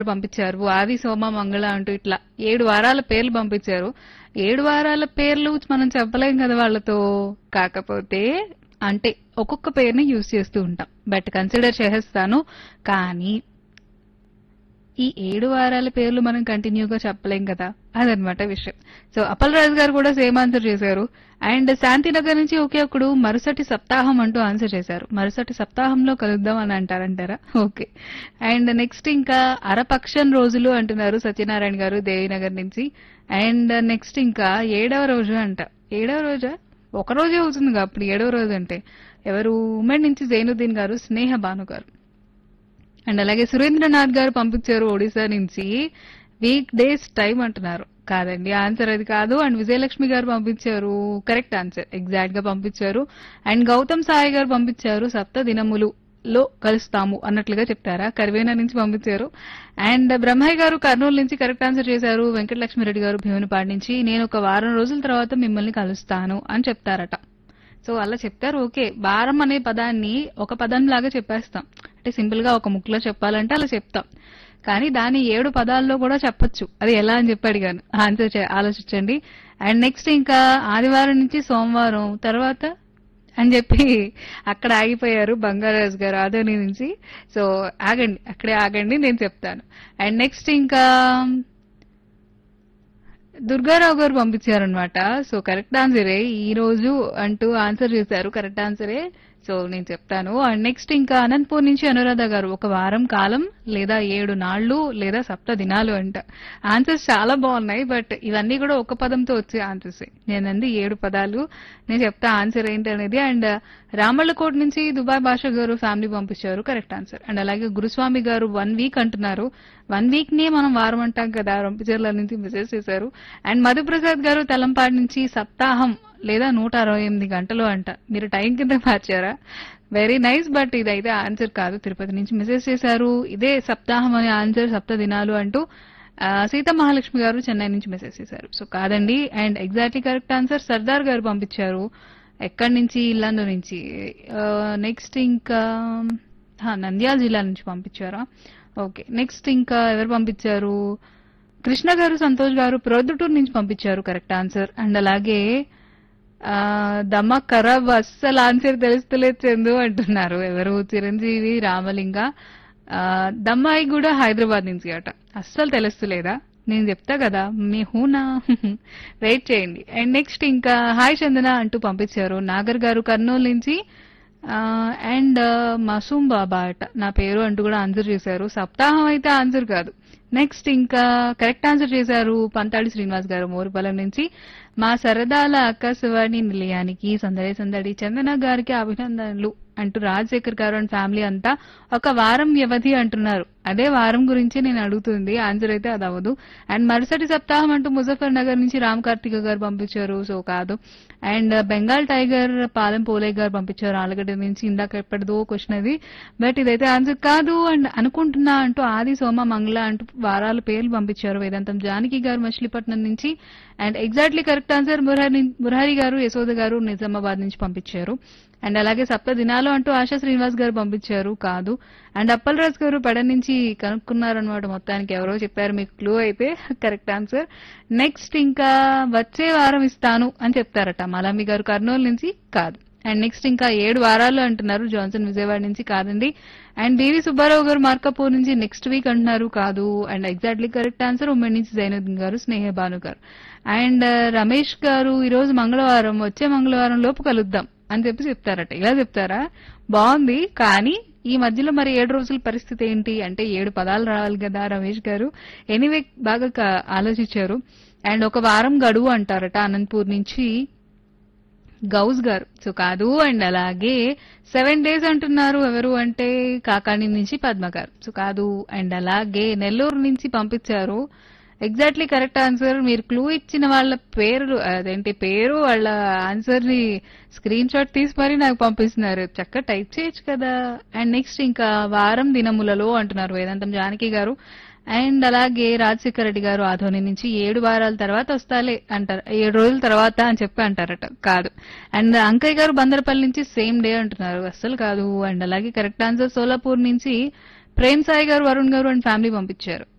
పంపించారు ఆది సోమ మంగళ అంటూ ఇట్లా ఏడు వారాల పేర్లు పంపించారు ఏడు వారాల పేర్లు మనం చెప్పలేం కదా వాళ్ళతో కాకపోతే అంటే ఒక్కొక్క పేరుని యూజ్ చేస్తూ ఉంటాం బట్ కన్సిడర్ చేసేస్తాను కానీ ఈ ఏడు వారాల పేర్లు మనం కంటిన్యూగా చెప్పలేం కదా అదనమాట విషయం సో అప్పల్ రాజు గారు కూడా సేమ్ ఆన్సర్ చేశారు అండ్ శాంతినగర్ నుంచి ఒకే ఒకడు మరుసటి సప్తాహం అంటూ ఆన్సర్ చేశారు మరుసటి సప్తాహంలో కలుద్దాం అని అంటారంటారా ఓకే అండ్ నెక్స్ట్ ఇంకా అరపక్షం రోజులు అంటున్నారు సత్యనారాయణ గారు దేవినగర్ నుంచి అండ్ నెక్స్ట్ ఇంకా ఏడవ రోజు అంట ఏడవ రోజా ఒక రోజే అవుతుంది అప్పుడు ఏడవ రోజు అంటే ఎవరు ఉమెన్ నుంచి జైనుద్దీన్ గారు స్నేహ భాను గారు అండ్ అలాగే సురేంద్రనాథ్ గారు పంపించారు ఒడిశా నుంచి వీక్ డేస్ టైం అంటున్నారు కాదండి ఆన్సర్ అది కాదు అండ్ విజయలక్ష్మి గారు పంపించారు కరెక్ట్ ఆన్సర్ ఎగ్జాక్ట్ గా పంపించారు అండ్ గౌతమ్ సాయి గారు పంపించారు సప్త దినములు లో కలుస్తాము అన్నట్లుగా చెప్తారా కరివేనా నుంచి పంపించారు అండ్ బ్రహ్మయ్య గారు కర్నూలు నుంచి కరెక్ట్ ఆన్సర్ చేశారు వెంకటలక్ష్మిరెడ్డి గారు భీమునిపాడు నుంచి నేను ఒక వారం రోజుల తర్వాత మిమ్మల్ని కలుస్తాను అని చెప్తారట సో అలా చెప్తారు ఓకే వారం అనే పదాన్ని ఒక పదం లాగా చెప్పేస్తాం అంటే సింపుల్ గా ఒక ముక్కులో చెప్పాలంటే అలా చెప్తాం కానీ దాన్ని ఏడు పదాల్లో కూడా చెప్పొచ్చు అది ఎలా అని చెప్పి అడిగాను ఆన్సర్ చే- ఆలోచించండి అండ్ నెక్స్ట్ ఇంకా ఆదివారం నుంచి సోమవారం తర్వాత అని చెప్పి అక్కడ ఆగిపోయారు బంగారాజు గారు ఆదోని నుంచి సో ఆగండి అక్కడే ఆగండి నేను చెప్తాను అండ్ నెక్స్ట్ ఇంకా దుర్గారావు గారు పంపించారనమాట సో కరెక్ట్ ఆన్సరే ఈ రోజు అంటూ ఆన్సర్ చేశారు కరెక్ట్ ఆన్సరే సో నేను చెప్తాను అండ్ నెక్స్ట్ ఇంకా అనంతపూర్ నుంచి అనురాధ గారు ఒక వారం కాలం లేదా ఏడు నాళ్లు లేదా సప్త దినాలు అంట ఆన్సర్స్ చాలా బాగున్నాయి బట్ ఇవన్నీ కూడా ఒక పదంతో వచ్చే ఆన్సర్స్ నేను అంది ఏడు పదాలు నేను చెప్తా ఆన్సర్ ఏంటి అనేది అండ్ రామళ్ళకోట్ నుంచి దుబాయ్ భాష గారు ఫ్యామిలీ పంపించారు కరెక్ట్ ఆన్సర్ అండ్ అలాగే గురుస్వామి గారు వన్ వీక్ అంటున్నారు వన్ వీక్ నే మనం వారం అంటాం కదా రంపిచర్ల నుంచి మెసేజ్ చేశారు అండ్ మధుప్రసాద్ గారు తలంపాడు నుంచి సప్తాహం లేదా నూట అరవై ఎనిమిది గంటలు అంట మీరు టైం కింద మార్చారా వెరీ నైస్ బట్ ఇదైతే ఆన్సర్ కాదు తిరుపతి నుంచి మెసేజ్ చేశారు ఇదే సప్తాహం అనే ఆన్సర్ సప్త దినాలు అంటూ ఆ, సీతా మహాలక్ష్మి గారు చెన్నై నుంచి మెసేజ్ చేశారు సో కాదండి and exactly correct answer Sardar గారు పంపించారు ఎక్కడి నుంచి ఇల్లందు నుంచి నెక్స్ట్ ఇంకా హా, నంద్యాల జిల్లా నుంచి పంపించారా ఓకే నెక్స్ట్ ఇంకా ఎవరు పంపించారు కృష్ణ గారు సంతోష్ గారు ప్రొద్దుటూరు నుంచి పంపించారు కరెక్ట్ ఆన్సర్ అండ్ అలాగే ఆ, దమ్మ ఖరాబ్ అస్సలు ఆన్సర్ తెలుస్తలేదు చందు అంటున్నారు ఎవరు చిరంజీవి రామలింగ ఆ, దమ్మాయి కూడా హైదరాబాద్ నుంచి అట అస్సలు తెలుస్తలేదా నేను చెప్తా కదా మీ హూనా వెయిట్ చేయండి అండ్ నెక్స్ట్ ఇంకా హాయ్ చందన అంటూ పంపించారు నాగర్ గారు కర్నూలు నుంచి అండ్ మసూమ్ బాబా అట నా పేరు అంటూ కూడా ఆన్సర్ చేశారు సప్తాహం అయితే ఆన్సర్ కాదు నెక్స్ట్ ఇంకా కరెక్ట్ ఆన్సర్ చేశారు పంతాడి శ్రీనివాస్ గారు మోరుపాలెం నుంచి మా సరదాల ఆకాశవాణి నిలయానికి సందడి సందడి చందన గారికి అభినందనలు అంటూ రాజశేఖర్ గారు అండ్ ఫ్యామిలీ అంతా ఒక వారం వ్యవధి అంటున్నారు అదే వారం గురించి నేను అడుగుతుంది ఆన్సర్ అయితే అది అవ్వదు అండ్ మరుసటి సప్తాహం అంటూ ముజఫర్ నగర్ నుంచి రామ్ కార్తిక గారు పంపించారు సో కాదు అండ్ బెంగాల్ టైగర్ పాలెం పోలే గారు పంపించారు ఆలగడ్డ నుంచి ఇందాక ఎప్పటిదో క్వశ్చన్ అది బట్ ఇదైతే ఆన్సర్ కాదు అండ్ అనుకుంటున్నా అంటూ ఆది సోమ మంగళ అంటూ వారాల పేర్లు పంపించారు వేదాంతం జానకి గారు మచిలీపట్నం నుంచి and exactly correct answer Murahari Murahari గారు యశోద గారు నిజామాబాద్ నుంచి పంపించారు అండ్ అలాగే సప్త దినాలు అంటూ ఆశా శ్రీనివాస్ గారు పంపించారు కాదు అండ్ అప్పలరాజు గారు పడ నుంచి కనుక్కున్నారనమాట మొత్తానికి ఎవరో చెప్పారు మీకు క్లూ అయితే కరెక్ట్ ఆన్సర్ నెక్స్ట్ ఇంకా వచ్చే వారం ఇస్తాను అని చెప్తారట మలామి గారు కర్నూలు నుంచి కాదు అండ్ నెక్స్ట్ ఇంకా ఏడు వారాలు అంటున్నారు జాన్సన్ విజయవాడ నుంచి కాదండి అండ్ బీవీ సుబ్బారావు గారు మార్కాపూర్ నుంచి నెక్స్ట్ వీక్ అంటున్నారు కాదు అండ్ ఎగ్జాక్ట్లీ కరెక్ట్ ఆన్సర్ ఉమ్మడి నుంచి జైనుద్దీన్ గారు స్నేహ భాను గారు అండ్ రమేష్ గారు ఈ రోజు మంగళవారం వచ్చే మంగళవారం లోపు కలుద్దాం అని చెప్పి చెప్తారట ఇలా చెప్తారా బాగుంది కానీ ఈ మధ్యలో మరి ఏడు రోజుల పరిస్థితి ఏంటి అంటే ఏడు పదాలు రావాలి కదా రమేష్ గారు ఎనీవే బాగా క- ఆలోచించారు అండ్ ఒక వారం గడువు అంటారట అనంతపూర్ నుంచి గౌస్ గారు సో కాదు అండ్ అలాగే సెవెన్ డేస్ అంటున్నారు ఎవరు అంటే కాకాని నుంచి పద్మ గారు సో కాదు అండ్ అలాగే నెల్లూరు నుంచి పంపించారు ఎగ్జాక్ట్లీ కరెక్ట్ ఆన్సర్ మీరు క్లూ ఇచ్చిన వాళ్ళ పేరు అదేంటి పేరు వాళ్ళ ఆన్సర్ ని స్క్రీన్ షాట్ తీసి మరీ నాకు పంపిస్తున్నారు చక్కగా టైప్ చేయొచ్చు కదా అండ్ నెక్స్ట్ ఇంకా వారం దినములలో అంటున్నారు వేదాంతం జానకి గారు అండ్ అలాగే రాజశేఖర రెడ్డి గారు ఆధోని నుంచి ఏడు వారాల తర్వాత వస్తాలే అంటారు ఏడు రోజుల తర్వాత అని చెప్పి అంటారట కాదు అండ్ అంకయ్య గారు బందరపల్లి నుంచి సేమ్ డే అంటున్నారు అస్సలు కాదు అండ్ అలాగే కరెక్ట్ ఆన్సర్ సోలాపూర్ నుంచి ప్రేమ్ సాయి గారు వరుణ్ గారు అండ్ ఫ్యామిలీ పంపించారు